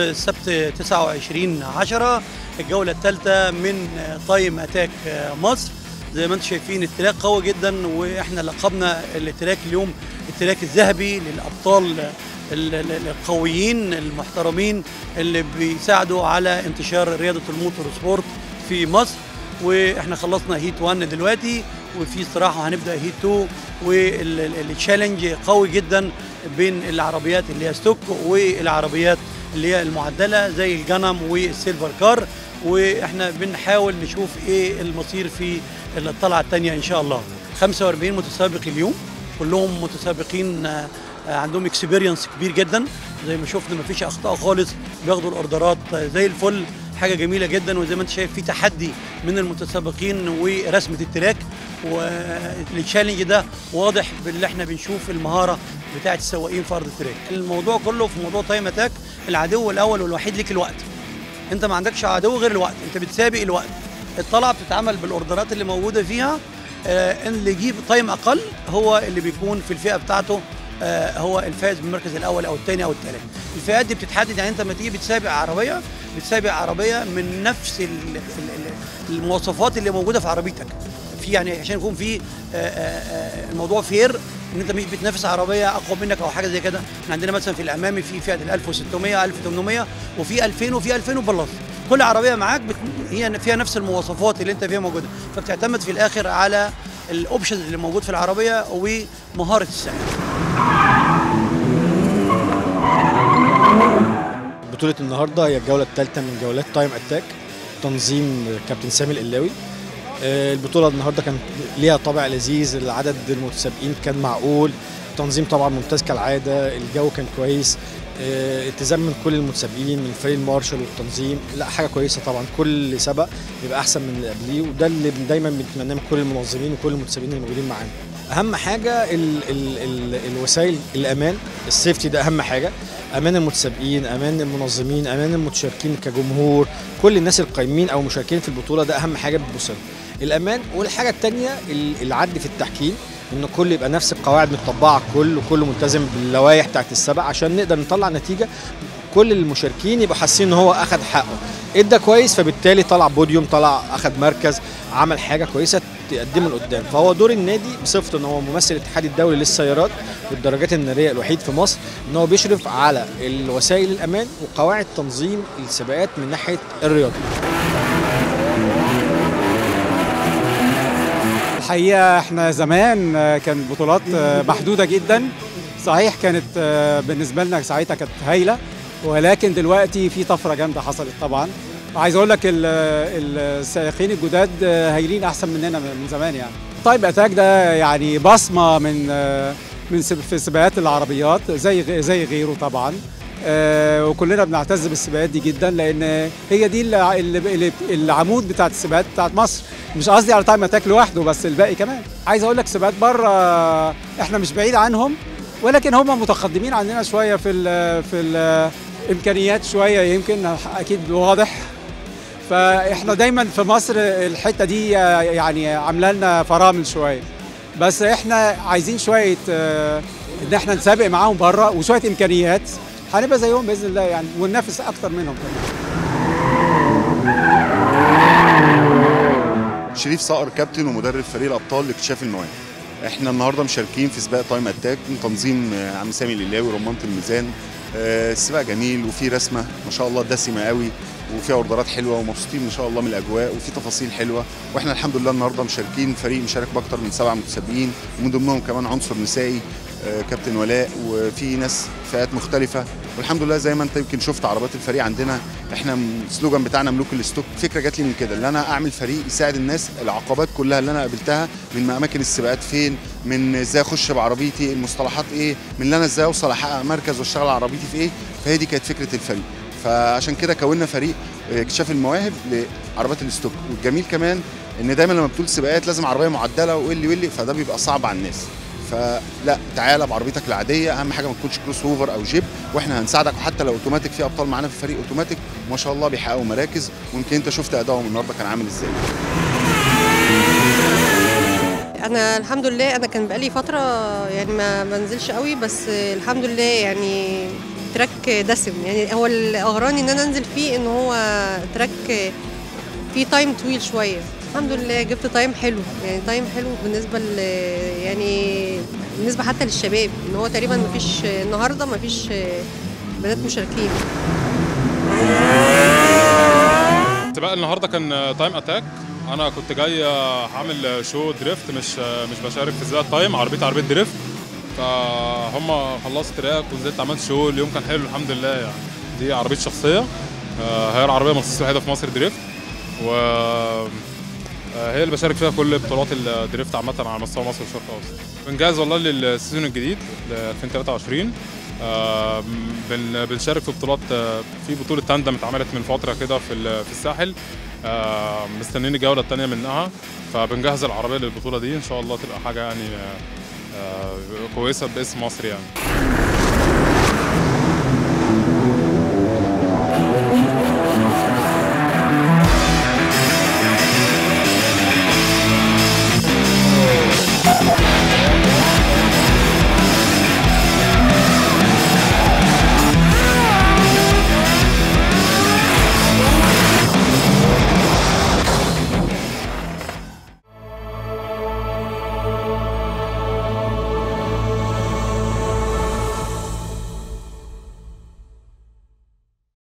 السبت 29 10 الجولة الثالثة من تايم اتاك مصر زي ما انتم شايفين التراك قوي جدا واحنا لقبنا التراك اليوم التراك الذهبي للابطال ال- ال- القويين المحترمين اللي بيساعدوا على انتشار رياضة الموتور سبورت في مصر واحنا خلصنا هيت 1 دلوقتي وفي صراحة هنبدأ هيت 2 والتشالنج قوي جدا بين العربيات اللي هي ستوك والعربيات اللي هي المعدلة زي الجنم والسيلفر كار واحنا بنحاول نشوف ايه المصير في الطلعة الثانية ان شاء الله 45 متسابق اليوم كلهم متسابقين آه، آه، عندهم اكسبيرينس كبير جدا زي ما شفنا مفيش اخطاء خالص بياخدوا الاوردرات آه، زي الفل حاجه جميله جدا وزي ما انت شايف في تحدي من المتسابقين ورسمه التراك والتشالنج ده واضح باللي احنا بنشوف المهاره بتاعه السواقين في ارض التراك الموضوع كله في موضوع تايم اتاك العدو الاول والوحيد ليك الوقت انت ما عندكش عدو غير الوقت انت بتسابق الوقت الطلعه بتتعمل بالاوردرات اللي موجوده فيها آه اللي يجيب تايم اقل هو اللي بيكون في الفئه بتاعته آه هو الفائز بالمركز الاول او الثاني او الثالث الفئات دي بتتحدد يعني انت لما تيجي بتسابق عربيه بتسابق عربيه من نفس ال- ال- ال- المواصفات اللي موجوده في عربيتك في يعني عشان يكون في آه، آه، آه، الموضوع فير ان انت مش بتنافس عربيه اقوى منك او حاجه زي كده احنا عندنا مثلا في الامامي في فئه ال 1600 1800 وفي 2000 وفي 2000 وبلس كل عربيه معاك بت... هي فيها نفس المواصفات اللي انت فيها موجوده فبتعتمد في الاخر على الاوبشنز اللي موجود في العربيه ومهاره السائق بطولة النهاردة هي الجولة الثالثة من جولات تايم اتاك تنظيم كابتن سامي القلاوي آه، البطولة النهاردة كان ليها طابع لذيذ العدد المتسابقين كان معقول التنظيم طبعا ممتاز كالعادة الجو كان كويس آه، التزام من كل المتسابقين من فريق المارشال والتنظيم لا حاجة كويسة طبعا كل سبق يبقى أحسن من اللي قبليه وده اللي دايما بنتمناه من كل المنظمين وكل المتسابقين اللي موجودين معانا أهم حاجة ال ال ال الوسائل الأمان السيفتي ده أهم حاجة امان المتسابقين امان المنظمين امان المتشاركين كجمهور كل الناس القايمين او مشاركين في البطوله ده اهم حاجه بتبص لها. الامان والحاجه الثانيه العد في التحكيم ان كل يبقى نفس القواعد متطبقه على الكل وكل ملتزم باللوائح بتاعت السبق عشان نقدر نطلع نتيجه كل المشاركين يبقوا حاسين ان هو اخذ حقه ادى كويس فبالتالي طلع بوديوم طلع اخذ مركز عمل حاجه كويسه تقدمه لقدام فهو دور النادي بصفته ان هو ممثل الاتحاد الدولي للسيارات والدراجات الناريه الوحيد في مصر ان هو بيشرف على الوسائل الامان وقواعد تنظيم السباقات من ناحيه الرياضه الحقيقه احنا زمان آه، كانت بطولات آه، محدوده جدا صحيح كانت آه، بالنسبه لنا ساعتها كانت هايله ولكن دلوقتي في طفره جامده حصلت طبعا وعايز اقول لك ال- السائقين الجداد آه، هايلين احسن مننا من زمان يعني طيب اتاك ده يعني بصمه من آه، من سب- في سباقات العربيات زي غ- زي غيره طبعا آه، وكلنا بنعتز بالسباقات دي جدا لان هي دي اللي- اللي- العمود بتاعت السباقات بتاعت مصر مش قصدي على تايم اتاك لوحده بس الباقي كمان عايز اقول لك سباقات بره احنا مش بعيد عنهم ولكن هم متقدمين عننا شويه في ال في الامكانيات شويه يمكن اكيد واضح فاحنا دايما في مصر الحته دي يعني عامله لنا فرامل شويه بس احنا عايزين شويه آه، ان احنا نسابق معاهم بره وشويه امكانيات هنبقى زيهم باذن الله يعني وننافس اكتر منهم كمان شريف صقر كابتن ومدرب فريق الابطال لاكتشاف المواهب احنا النهارده مشاركين في سباق تايم اتاك من تنظيم آه، عم سامي القلاوي رمانة الميزان آه، السباق جميل وفيه رسمه ما شاء الله دسمه قوي وفيها اوردرات حلوه ومبسوطين ان شاء الله من الاجواء وفي تفاصيل حلوه واحنا الحمد لله النهارده مشاركين فريق مشارك باكتر من سبع متسابقين ومن ضمنهم كمان عنصر نسائي آه، كابتن ولاء وفي ناس فئات مختلفه والحمد لله زي ما انت يمكن شفت عربات الفريق عندنا احنا م- السلوجان بتاعنا ملوك الاستوك فكره جات لي من كده ان انا اعمل فريق يساعد الناس العقبات كلها اللي انا قابلتها من اماكن السباقات فين من ازاي اخش بعربيتي المصطلحات ايه من ان انا ازاي اوصل احقق مركز واشتغل على عربيتي في ايه فهي دي كانت فكره الفريق فعشان كده كونا فريق اكتشاف المواهب لعربات الاستوك والجميل كمان ان دايما لما بتقول سباقات لازم عربيه معدله واللي واللي فده بيبقى صعب على الناس فلا تعالى بعربيتك العاديه اهم حاجه ما تكونش كروس اوفر او جيب واحنا هنساعدك وحتى لو اوتوماتيك في ابطال معانا في الفريق اوتوماتيك ما شاء الله بيحققوا مراكز ويمكن انت شفت ادائهم النهارده كان عامل ازاي انا الحمد لله انا كان بقالي فتره يعني ما بنزلش قوي بس الحمد لله يعني تراك تراك دسم يعني هو اللي اغراني ان انا انزل فيه ان هو تراك فيه تايم طويل شويه الحمد لله جبت تايم حلو يعني تايم حلو بالنسبه ل يعني بالنسبه حتى للشباب ان هو تقريبا مفيش النهارده مفيش بنات مشاركين سباق النهارده كان تايم اتاك انا كنت جاي هعمل شو دريفت مش مش بشارك في سباق التايم عربيتي عربيه دريفت فهم خلصت تراك ونزلت عملت شو اليوم كان حلو الحمد لله يعني دي عربيه شخصيه آه، هي العربيه مخصوص الوحيده في مصر دريفت و آه، هي اللي بشارك فيها كل بطولات الدريفت عامه على مستوى مصر والشرق الاوسط بنجهز والله للسيزون الجديد ل 2023 آه، بن- بنشارك في بطولات آه، في بطولة تاندم اتعملت من فترة كده في ال- في الساحل آه، مستنيين الجولة التانية منها فبنجهز العربية للبطولة دي إن شاء الله تبقى حاجة يعني آه، آه، كويسة باسم مصر يعني